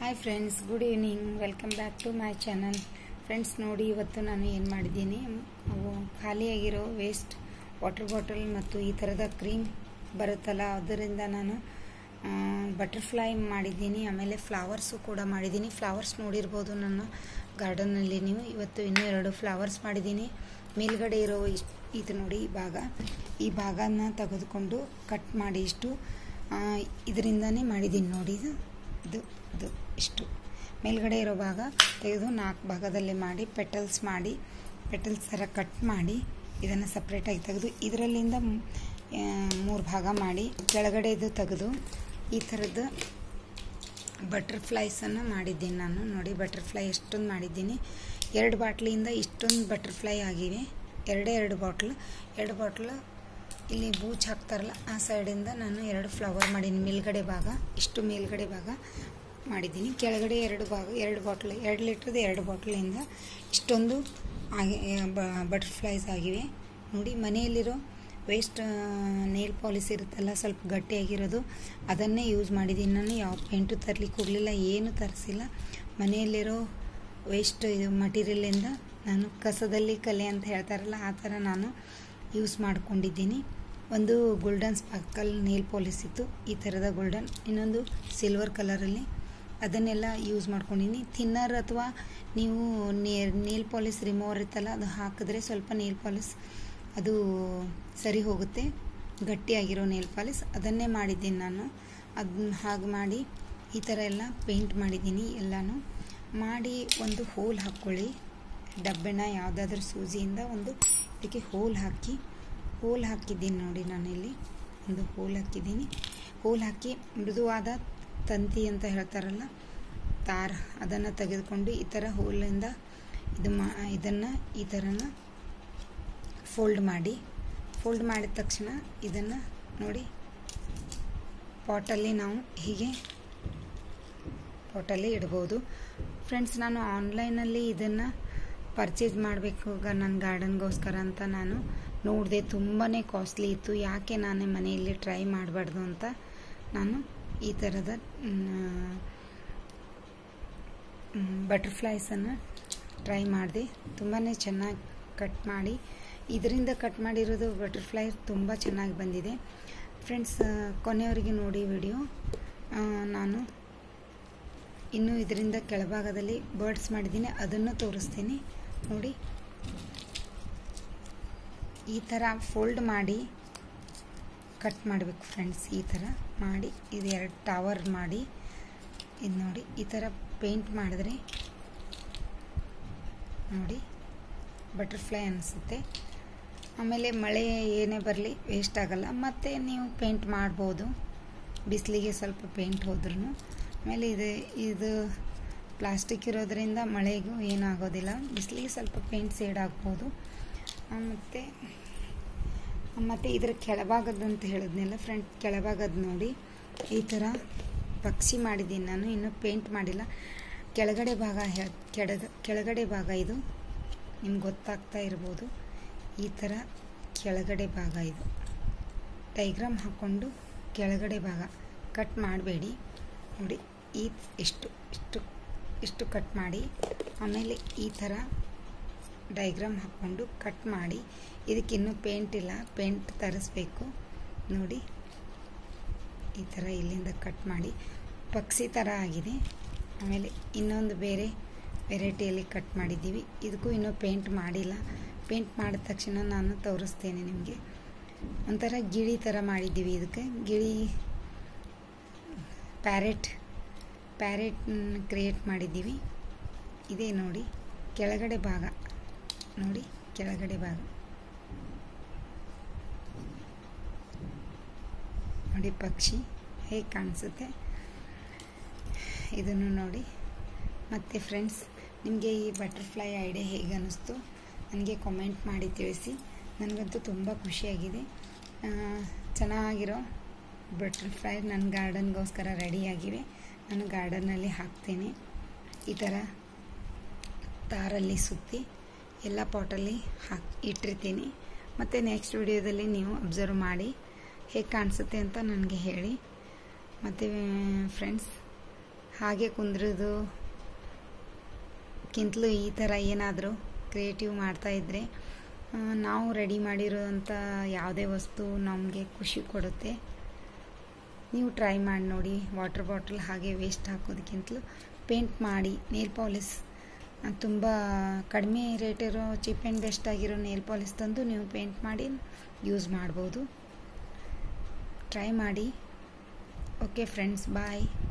hi friends good evening welcome back to my channel friends ನೋಡಿ ಇವತ್ತು ನಾನು ಏನು ಮಾಡಿದ್ದೀನಿ ಅವು ಖಾಲಿಯಾಗಿರೋ ವೇಸ್ಟ್ ವಾಟರ್ ಬಾಟಲ್ ಮತ್ತು ಈ ಥರದ ಕ್ರೀಮ್ ಬರುತ್ತಲ್ಲ ಅದರಿಂದ ನಾನು ಬಟರ್ಫ್ಲೈ ಮಾಡಿದ್ದೀನಿ ಆಮೇಲೆ ಫ್ಲವರ್ಸು ಕೂಡ ಮಾಡಿದ್ದೀನಿ ಫ್ಲವರ್ಸ್ ನೋಡಿರ್ಬೋದು ನನ್ನ ಗಾರ್ಡನ್ನಲ್ಲಿ ನೀವು ಇವತ್ತು ಇನ್ನೂ ಎರಡು ಫ್ಲವರ್ಸ್ ಮಾಡಿದ್ದೀನಿ ಮೇಲ್ಗಡೆ ಇರೋ ಇಷ್ಟು ಇದು ನೋಡಿ ಈ ಭಾಗ ಈ ಭಾಗನ ತೆಗೆದುಕೊಂಡು ಕಟ್ ಮಾಡಿ ಇಷ್ಟು ಇದರಿಂದನೇ ಮಾಡಿದ್ದೀನಿ ನೋಡಿ ಇದು ಇದು ಇದು ಇಷ್ಟು ಮೇಲ್ಗಡೆ ಇರೋ ಭಾಗ ತೆಗೆದು ನಾಲ್ಕು ಭಾಗದಲ್ಲಿ ಮಾಡಿ ಪೆಟಲ್ಸ್ ಮಾಡಿ ಪೆಟಲ್ಸ್ ಥರ ಕಟ್ ಮಾಡಿ ಇದನ್ನು ಸಪ್ರೇಟಾಗಿ ತೆಗೆದು ಇದರಲ್ಲಿಂದ ಮೂರು ಭಾಗ ಮಾಡಿ ಕೆಳಗಡೆದು ತೆಗೆದು ಈ ಥರದ್ದು ಬಟರ್ಫ್ಲೈಸನ್ನು ಮಾಡಿದ್ದೀನಿ ನಾನು ನೋಡಿ ಬಟರ್ಫ್ಲೈ ಎಷ್ಟೊಂದು ಮಾಡಿದ್ದೀನಿ ಎರಡು ಬಾಟ್ಲಿಯಿಂದ ಇಷ್ಟೊಂದು ಬಟರ್ಫ್ಲೈ ಆಗಿವೆ ಎರಡೇ ಎರಡು ಬಾಟ್ಲ್ ಎರಡು ಬಾಟ್ಲ್ ಇಲ್ಲಿ ಬೂಚ್ ಹಾಕ್ತಾರಲ್ಲ ಆ ಸೈಡಿಂದ ನಾನು ಎರಡು ಫ್ಲವರ್ ಮಾಡೀನಿ ಮೇಲ್ಗಡೆ ಭಾಗ ಇಷ್ಟು ಮೇಲ್ಗಡೆ ಭಾಗ ಮಾಡಿದ್ದೀನಿ ಕೆಳಗಡೆ ಎರಡು ಭಾಗ ಎರಡು ಬಾಟ್ಲ್ ಎರಡು ಲೀಟ್ರದ್ದು ಎರಡು ಬಾಟ್ಲಿಂದ ಇಷ್ಟೊಂದು ಆಗಿ ಬಟರ್ಫ್ಲೈಸ್ ಆಗಿವೆ ನೋಡಿ ಮನೆಯಲ್ಲಿರೋ ವೇಸ್ಟ್ ನೇಲ್ ಪಾಲಿಸ್ ಇರುತ್ತಲ್ಲ ಸ್ವಲ್ಪ ಗಟ್ಟಿಯಾಗಿರೋದು ಅದನ್ನೇ ಯೂಸ್ ಮಾಡಿದ್ದೀನಿ ನಾನು ಯಾವ ಪೇಂಟು ತರಲಿಕ್ಕೆ ಹೋಗಲಿಲ್ಲ ಏನು ತರಿಸಿಲ್ಲ ಮನೆಯಲ್ಲಿರೋ ವೇಸ್ಟ್ ಇದು ಮಟೀರಿಯಲಿಂದ ನಾನು ಕಸದಲ್ಲಿ ಕಲೆ ಅಂತ ಹೇಳ್ತಾರಲ್ಲ ಆ ಥರ ನಾನು ಯೂಸ್ ಮಾಡ್ಕೊಂಡಿದ್ದೀನಿ ಒಂದು ಗೋಲ್ಡನ್ ಸ್ಪಾರ್ಕಲ್ ನೇಲ್ ಪಾಲಿಸ್ ಇತ್ತು ಈ ಥರದ ಗೋಲ್ಡನ್ ಇನ್ನೊಂದು ಸಿಲ್ವರ್ ಕಲರಲ್ಲಿ ಅದನ್ನೆಲ್ಲ ಯೂಸ್ ಮಾಡ್ಕೊಂಡಿನಿ ಥಿನ್ನರ್ ಅಥವಾ ನೀವು ನೇಲ್ ಪಾಲಿಸ್ ರಿಮೂವರ್ ಇತ್ತಲ್ಲ ಅದು ಹಾಕಿದ್ರೆ ಸ್ವಲ್ಪ ನೇಲ್ ಪಾಲಿಸ್ ಅದು ಸರಿ ಹೋಗುತ್ತೆ ಗಟ್ಟಿಯಾಗಿರೋ ನೇಲ್ ಪಾಲಿಸ್ ಅದನ್ನೇ ಮಾಡಿದ್ದೀನಿ ನಾನು ಅದನ್ನ ಹಾಗೆ ಮಾಡಿ ಈ ಥರ ಎಲ್ಲ ಪೇಂಟ್ ಮಾಡಿದ್ದೀನಿ ಎಲ್ಲನೂ ಮಾಡಿ ಒಂದು ಹೋಲ್ ಹಾಕ್ಕೊಳ್ಳಿ ಡಬ್ಬೆನ ಯಾವುದಾದ್ರೂ ಸೂಜಿಯಿಂದ ಒಂದು ಇದಕ್ಕೆ ಹೋಲ್ ಹಾಕಿ ಹೋಲ್ ಹಾಕಿದ್ದೀನಿ ನೋಡಿ ನಾನಿಲ್ಲಿ ಒಂದು ಹೋಲ್ ಹಾಕಿದ್ದೀನಿ ಹೋಲ್ ಹಾಕಿ ಮೃದುವಾದ ತಂತಿ ಅಂತ ಹೇಳ್ತಾರಲ್ಲ ತಾರ್ ಅದನ್ನು ತೆಗೆದುಕೊಂಡು ಈ ಥರ ಹೋಲಿಂದ ಇದು ಮಾ ಇದನ್ನು ಈ ಥರನ ಫೋಲ್ಡ್ ಮಾಡಿ ಫೋಲ್ಡ್ ಮಾಡಿದ ತಕ್ಷಣ ಇದನ್ನು ನೋಡಿ ಪಾಟಲ್ಲಿ ನಾವು ಹೀಗೆ ಪಾಟಲ್ಲಿ ಇಡ್ಬೋದು ಫ್ರೆಂಡ್ಸ್ ನಾನು ಆನ್ಲೈನಲ್ಲಿ ಇದನ್ನು ಪರ್ಚೇಸ್ ಮಾಡಬೇಕು ನನ್ನ ಗಾರ್ಡನ್ಗೋಸ್ಕರ ಅಂತ ನಾನು ನೋಡಿದೆ ತುಂಬಾ ಕಾಸ್ಟ್ಲಿ ಇತ್ತು ಯಾಕೆ ನಾನೇ ಮನೆಯಲ್ಲಿ ಟ್ರೈ ಮಾಡಬಾರ್ದು ಅಂತ ನಾನು ಈ ಥರದ ಬಟರ್ಫ್ಲೈಸನ್ನು ಟ್ರೈ ಮಾಡಿದೆ ತುಂಬಾ ಚೆನ್ನಾಗಿ ಕಟ್ ಮಾಡಿ ಇದರಿಂದ ಕಟ್ ಮಾಡಿರೋದು ಬಟರ್ಫ್ಲೈ ತುಂಬ ಚೆನ್ನಾಗಿ ಬಂದಿದೆ ಫ್ರೆಂಡ್ಸ್ ಕೊನೆಯವರೆಗೆ ನೋಡಿ ವಿಡಿಯೋ ನಾನು ಇನ್ನು ಇದರಿಂದ ಕೆಳಭಾಗದಲ್ಲಿ ಬರ್ಡ್ಸ್ ಮಾಡಿದ್ದೀನಿ ಅದನ್ನು ತೋರಿಸ್ತೀನಿ ನೋಡಿ ಈ ಥರ ಫೋಲ್ಡ್ ಮಾಡಿ ಕಟ್ ಮಾಡಬೇಕು ಫ್ರೆಂಡ್ಸ್ ಈ ಥರ ಮಾಡಿ ಇದು ಎರಡು ಟವರ್ ಮಾಡಿ ಇದು ನೋಡಿ ಈ ಥರ ಪೇಂಟ್ ಮಾಡಿದ್ರೆ ನೋಡಿ ಬಟರ್ಫ್ಲೈ ಅನಿಸುತ್ತೆ ಆಮೇಲೆ ಮಳೆ ಏನೇ ಬರಲಿ ವೇಸ್ಟ್ ಆಗಲ್ಲ ಮತ್ತು ನೀವು ಪೇಂಟ್ ಮಾಡ್ಬೋದು ಬಿಸಿಲಿಗೆ ಸ್ವಲ್ಪ ಪೇಂಟ್ ಹೋದ್ರೂ ಆಮೇಲೆ ಇದು ಇದು ಪ್ಲಾಸ್ಟಿಕ್ ಇರೋದ್ರಿಂದ ಮಳೆಗೂ ಏನೂ ಆಗೋದಿಲ್ಲ ಬಿಸಿಲಿಗೆ ಸ್ವಲ್ಪ ಪೇಂಟ್ ಸೇಡ್ ಆಗ್ಬೋದು ಮತ್ತು ಮತ್ತು ಇದರ ಕೆಳಭಾಗದಂತ ಹೇಳಿದ್ನೆಲ್ಲ ಫ್ರಂಟ್ ಕೆಳಭಾಗದ ನೋಡಿ ಈ ಥರ ಪಕ್ಷಿ ಮಾಡಿದ್ದೀನಿ ನಾನು ಇನ್ನೂ ಪೇಂಟ್ ಮಾಡಿಲ್ಲ ಕೆಳಗಡೆ ಭಾಗ ಕೆಳಗ ಕೆಳಗಡೆ ಭಾಗ ಇದು ನಿಮ್ಗೆ ಗೊತ್ತಾಗ್ತಾ ಇರ್ಬೋದು ಈ ಥರ ಕೆಳಗಡೆ ಭಾಗ ಇದು ಡೈಗ್ರಾಮ್ ಹಾಕ್ಕೊಂಡು ಕೆಳಗಡೆ ಭಾಗ ಕಟ್ ಮಾಡಬೇಡಿ ನೋಡಿ ಈ ಇಷ್ಟು ಇಷ್ಟು ಇಷ್ಟು ಕಟ್ ಮಾಡಿ ಆಮೇಲೆ ಈ ಥರ ಡೈಗ್ರಾಮ್ ಹಾಕ್ಕೊಂಡು ಕಟ್ ಮಾಡಿ ಇದಕ್ಕಿನ್ನೂ ಪೇಂಟ್ ಇಲ್ಲ ಪೇಂಟ್ ತರಿಸ್ಬೇಕು ನೋಡಿ ಈ ಥರ ಇಲ್ಲಿಂದ ಕಟ್ ಮಾಡಿ ಪಕ್ಷಿ ಥರ ಆಗಿದೆ ಆಮೇಲೆ ಇನ್ನೊಂದು ಬೇರೆ ವೆರೈಟಿಯಲ್ಲಿ ಕಟ್ ಮಾಡಿದ್ದೀವಿ ಇದಕ್ಕೂ ಇನ್ನೂ ಪೇಂಟ್ ಮಾಡಿಲ್ಲ ಪೇಂಟ್ ಮಾಡಿದ ತಕ್ಷಣ ನಾನು ತೋರಿಸ್ತೇನೆ ನಿಮಗೆ ಒಂಥರ ಗಿಳಿ ಥರ ಮಾಡಿದ್ದೀವಿ ಇದಕ್ಕೆ ಗಿಳಿ ಪ್ಯಾರೆಟ್ ಪ್ಯಾರೆಟ್ ಕ್ರಿಯೇಟ್ ಮಾಡಿದ್ದೀವಿ ಇದೇ ನೋಡಿ ಕೆಳಗಡೆ ಭಾಗ ನೋಡಿ ಕೆಳಗಡೆ ಭಾಗ ನೋಡಿ ಪಕ್ಷಿ ಹೇಗೆ ಕಾಣಿಸುತ್ತೆ ಇದನ್ನು ನೋಡಿ ಮತ್ತು ಫ್ರೆಂಡ್ಸ್ ನಿಮಗೆ ಈ ಬಟರ್ಫ್ಲೈ ಐಡಿಯಾ ಹೇಗೆ ಅನ್ನಿಸ್ತು ನನಗೆ ಕಾಮೆಂಟ್ ಮಾಡಿ ತಿಳಿಸಿ ನನಗಂತೂ ತುಂಬ ಖುಷಿಯಾಗಿದೆ ಚೆನ್ನಾಗಿರೋ ಬಟರ್ಫ್ಲೈ ನನ್ನ ಗಾರ್ಡನ್ಗೋಸ್ಕರ ರೆಡಿಯಾಗಿವೆ ನಾನು ಗಾರ್ಡನ್ನಲ್ಲಿ ಹಾಕ್ತೇನೆ ಈ ಥರ ತಾರಲ್ಲಿ ಸುತ್ತಿ ಎಲ್ಲ ಪಾಟಲ್ಲಿ ಹಾಕಿ ಇಟ್ಟಿರ್ತೀನಿ ಮತ್ತು ನೆಕ್ಸ್ಟ್ ವಿಡಿಯೋದಲ್ಲಿ ನೀವು ಅಬ್ಸರ್ವ್ ಮಾಡಿ ಹೇಗೆ ಕಾಣಿಸುತ್ತೆ ಅಂತ ನನಗೆ ಹೇಳಿ ಮತ್ತು ಫ್ರೆಂಡ್ಸ್ ಹಾಗೆ ಕುಂದ್ರದು ಕಿಂತಲೂ ಈ ಥರ ಏನಾದರೂ ಕ್ರಿಯೇಟಿವ್ ಮಾಡ್ತಾಯಿದ್ರೆ ನಾವು ರೆಡಿ ಮಾಡಿರೋಂಥ ಯಾವುದೇ ವಸ್ತು ನಮಗೆ ಖುಷಿ ಕೊಡುತ್ತೆ ನೀವು ಟ್ರೈ ಮಾಡಿ ನೋಡಿ ವಾಟರ್ ಬಾಟಲ್ ಹಾಗೆ ವೇಸ್ಟ್ ಹಾಕೋದಕ್ಕಿಂತಲೂ ಪೇಂಟ್ ಮಾಡಿ ನೇಲ್ ಪಾಲಿಸ್ ತುಂಬ ಕಡಿಮೆ ರೇಟ್ ಇರೋ ಚೀಪ್ ಆ್ಯಂಡ್ ಬೆಸ್ಟ್ ಆಗಿರೋ ನೇಲ್ ಪಾಲಿಸ್ ತಂದು ನೀವು ಪೇಂಟ್ ಮಾಡಿ ಯೂಸ್ ಮಾಡ್ಬೋದು ಟ್ರೈ ಮಾಡಿ ಓಕೆ ಫ್ರೆಂಡ್ಸ್ ಬಾಯ್